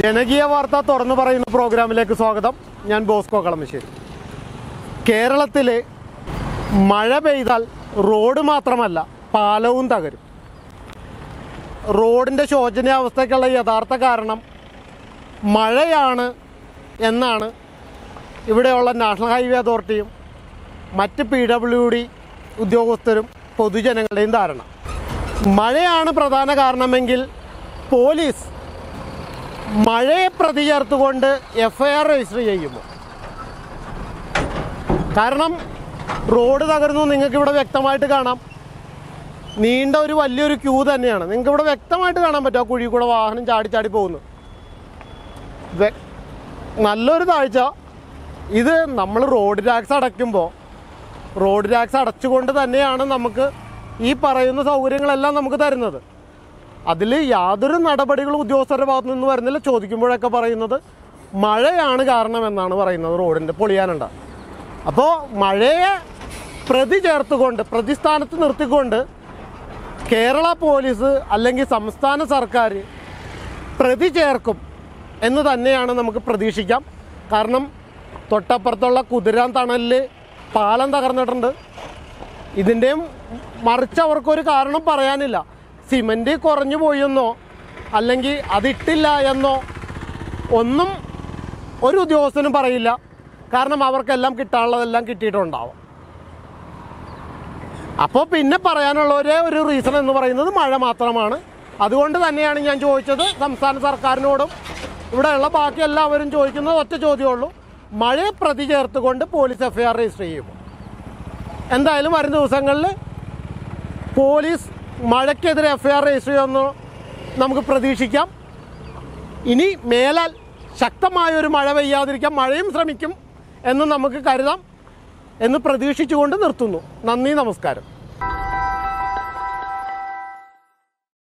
ജനകീയ വാർത്ത തുറന്നു പറയുന്ന പ്രോഗ്രാമിലേക്ക് സ്വാഗതം ഞാൻ ബോസ്കോ കളമശ്ശേരി കേരളത്തിൽ മഴ പെയ്താൽ റോഡ് മാത്രമല്ല പാലവും തകരും റോഡിൻ്റെ ശോചനീയാവസ്ഥയ്ക്കുള്ള യഥാർത്ഥ കാരണം മഴയാണ് എന്നാണ് ഇവിടെയുള്ള നാഷണൽ ഹൈവേ അതോറിറ്റിയും മറ്റ് പി ഡബ്ല്യു ഡി ഉദ്യോഗസ്ഥരും പൊതുജനങ്ങളുടെയും ധാരണ മഴയാണ് പ്രധാന കാരണമെങ്കിൽ പോലീസ് മഴയെ പ്രതി ചേർത്തുകൊണ്ട് എഫ് ഐ ആർ രജിസ്റ്റർ ചെയ്യുമോ കാരണം റോഡ് തകർന്നു നിങ്ങൾക്ക് ഇവിടെ വ്യക്തമായിട്ട് കാണാം നീണ്ട ഒരു വലിയൊരു ക്യൂ തന്നെയാണ് നിങ്ങൾക്ക് ഇവിടെ വ്യക്തമായിട്ട് കാണാൻ പറ്റും ആ കുഴി കൂടെ വാഹനം ചാടി ചാടി പോകുന്നു വെ- നല്ലൊരു താഴ്ച ഇത് നമ്മൾ റോഡ് ടാക്സ് അടയ്ക്കുമ്പോൾ റോഡ് ടാക്സ് അടച്ചുകൊണ്ട് തന്നെയാണ് നമുക്ക് ഈ പറയുന്ന സൗകര്യങ്ങളെല്ലാം നമുക്ക് തരുന്നത് അതിൽ യാതൊരു നടപടികളും ഉദ്യോഗസ്ഥരുടെ ഭാഗത്തു നിന്ന് വരുന്നില്ല ചോദിക്കുമ്പോഴൊക്കെ പറയുന്നത് മഴയാണ് കാരണമെന്നാണ് പറയുന്നത് റോഡിൻ്റെ പൊളിയാനുണ്ട അപ്പോൾ മഴയെ പ്രതി ചേർത്തുകൊണ്ട് പ്രതിസ്ഥാനത്ത് നിർത്തിക്കൊണ്ട് കേരള പോലീസ് അല്ലെങ്കിൽ സംസ്ഥാന സർക്കാർ പ്രതി ചേർക്കും എന്ന് തന്നെയാണ് നമുക്ക് പ്രതീക്ഷിക്കാം കാരണം തൊട്ടപ്പുറത്തുള്ള കുതിരാൻ തണലിൽ പാലം തകർന്നിട്ടുണ്ട് ഇതിൻ്റെയും മറിച്ച് അവർക്കൊരു കാരണം പറയാനില്ല സിമൻറ്റ് കുറഞ്ഞു പോയെന്നോ അല്ലെങ്കിൽ അതിട്ടില്ല എന്നോ ഒന്നും ഒരു ഉദ്യോഗസ്ഥനും പറയില്ല കാരണം അവർക്കെല്ലാം കിട്ടാനുള്ളതെല്ലാം കിട്ടിയിട്ടുണ്ടാവും അപ്പോൾ പിന്നെ പറയാനുള്ള ഒരേ ഒരു റീസൺ എന്ന് പറയുന്നത് മഴ മാത്രമാണ് അതുകൊണ്ട് തന്നെയാണ് ഞാൻ ചോദിച്ചത് സംസ്ഥാന സർക്കാരിനോടും ഇവിടെയുള്ള ബാക്കി എല്ലാവരും ചോദിക്കുന്നത് ഒറ്റ ചോദ്യമുള്ളൂ മഴയെ പ്രതി ചേർത്തുകൊണ്ട് police F I R register ചെയ്യുമോ എന്തായാലും വരും ദിവസങ്ങളിൽ പോലീസ് മഴയ്ക്കെതിരെ എഫ് ഐ ആർ രജിസ്റ്റർ ചെയ്യുമെന്ന് നമുക്ക് പ്രതീക്ഷിക്കാം ഇനി മേലാൽ ശക്തമായ ഒരു മഴ പെയ്യാതിരിക്കാൻ മഴയും ശ്രമിക്കും എന്ന് നമുക്ക് കരുതാം എന്ന് പ്രതീക്ഷിച്ചുകൊണ്ട് നിർത്തുന്നു നന്ദി നമസ്കാരം